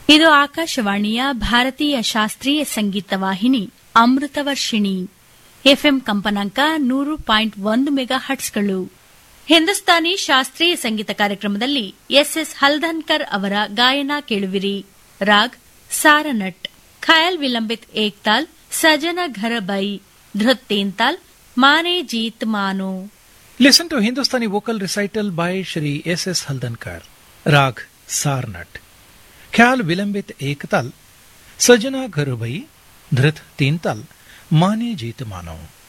ಇದು ಆಕಾಶವಾಣಿಯ ಭಾರತೀಯ ಶಾಸ್ತ್ರೀಯ ಸಂಗೀತ ವಾಹಿನಿ ಅಮೃತವರ್ಷಿಣಿ ಎಫ್ಎಂ ಕಂಪನಾಂಕ ನೂರು ಪಾಯಿಂಟ್ ಒಂದು ಮೆಗಾ ಹಟ್ಸ್ಗಳು ಹಿಂದೂಸ್ತಾನಿ ಶಾಸ್ತ್ರೀಯ ಸಂಗೀತ ಕಾರ್ಯಕ್ರಮದಲ್ಲಿ ಎಸ್ಎಸ್ ಹಲ್ದನ್ಕರ್ ಅವರ ಗಾಯನ ಕೇಳುವಿರಿ ರಾಗ್ ಸಾರನಟ್ ಖಯಾಲ್ ವಿಲಂಬಿತ್ ಏಕ್ತಾಲ್ ಸಜನ ಘರ ಬೈ ಧೃತ್ ತೇಂತಾಲ್ ಮಾನೆ ಜೀತ್ ಮಾನೋ Listen to Hindustani vocal recital by Shri S.S. Haldankar. Rag Sarnat. Khyal Vilambit Ektal. Sajana Gharubai. Dhrit Tintal. Mane Jeet Mano.